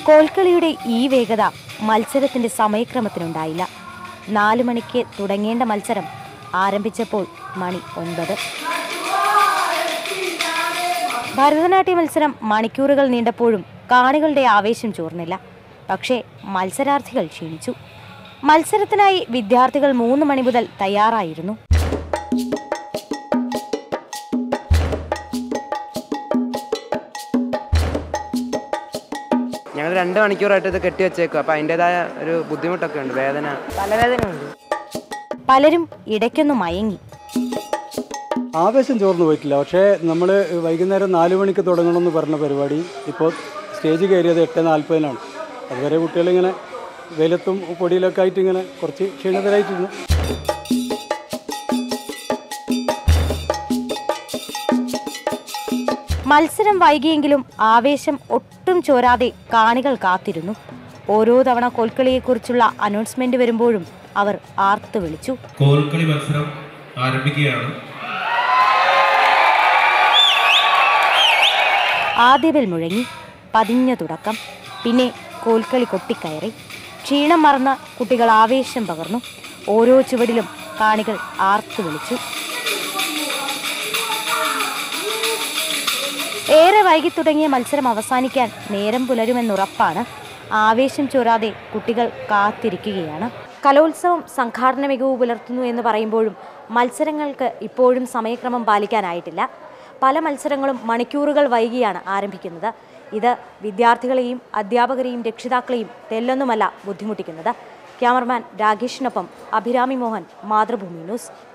കോൽക്കളിയുടെ ഈ വേഗത മത്സരത്തിന്റെ സമയക്രമത്തിനുണ്ടായില്ല നാലു മണിക്ക് തുടങ്ങേണ്ട മത്സരം ആരംഭിച്ചപ്പോൾ മണി ഒൻപത് ഭരതനാട്യ മത്സരം മണിക്കൂറുകൾ നീണ്ടപ്പോഴും കാണികളുടെ ആവേശം ചോർന്നില്ല പക്ഷേ മത്സരാർത്ഥികൾ ക്ഷീണിച്ചു മത്സരത്തിനായി വിദ്യാർത്ഥികൾ മൂന്ന് മണി മുതൽ തയ്യാറായിരുന്നു ഞങ്ങൾ രണ്ട് മണിക്കൂറായിട്ട് ഇത് കെട്ടി വെച്ചേക്കും അപ്പോൾ അതിൻ്റെതായ ഒരു ബുദ്ധിമുട്ടൊക്കെ ഉണ്ട് വേദന തലവേദനയുണ്ട് പലരും ഇടയ്ക്കൊന്നു മയങ്ങി ആവേശം ചോർന്നു പോയിട്ടില്ല പക്ഷേ നമ്മൾ വൈകുന്നേരം നാല് മണിക്ക് തുടങ്ങണമെന്ന് പറഞ്ഞ പരിപാടി ഇപ്പോൾ സ്റ്റേജ് കയറിയത് എട്ട് നാൽപ്പതിനാണ് അതുവരെ കുട്ടികളിങ്ങനെ വെയിലത്തും പൊടിയിലൊക്കെ ആയിട്ട് ഇങ്ങനെ കുറച്ച് ക്ഷീണിതരായിട്ടിരുന്നു മത്സരം വൈകിയെങ്കിലും ആവേശം ഒട്ടും ചോരാതെ കാണികൾ കാത്തിരുന്നു ഓരോ തവണ കോൽക്കളിയെക്കുറിച്ചുള്ള അനൗൺസ്മെന്റ് വരുമ്പോഴും അവർ ആർത്തു വിളിച്ചു കോൽക്കളി മത്സരം ആരംഭിക്കുകയാണ് ആദ്യബെൽ മുഴങ്ങി പതിഞ്ഞ തുടക്കം പിന്നെ കോൽക്കളി കൊട്ടിക്കയറി ക്ഷീണം മറന്ന കുട്ടികൾ ആവേശം പകർന്നു ഓരോ ചുവടിലും കാണികൾ ആർത്തു വിളിച്ചു ഏറെ വൈകി തുടങ്ങിയ മത്സരം അവസാനിക്കാൻ നേരം പുലരുമെന്നുറപ്പാണ് ആവേശം ചോരാതെ കുട്ടികൾ കാത്തിരിക്കുകയാണ് കലോത്സവം സംഘാടന മികവ് പുലർത്തുന്നു എന്ന് പറയുമ്പോഴും മത്സരങ്ങൾക്ക് ഇപ്പോഴും സമയക്രമം പാലിക്കാനായിട്ടില്ല പല മത്സരങ്ങളും മണിക്കൂറുകൾ വൈകിയാണ് ആരംഭിക്കുന്നത് ഇത് വിദ്യാർത്ഥികളെയും അധ്യാപകരെയും രക്ഷിതാക്കളെയും തെല്ലൊന്നുമല്ല ബുദ്ധിമുട്ടിക്കുന്നത് ക്യാമറമാൻ രാകേഷിനൊപ്പം അഭിരാമി മോഹൻ മാതൃഭൂമി ന്യൂസ്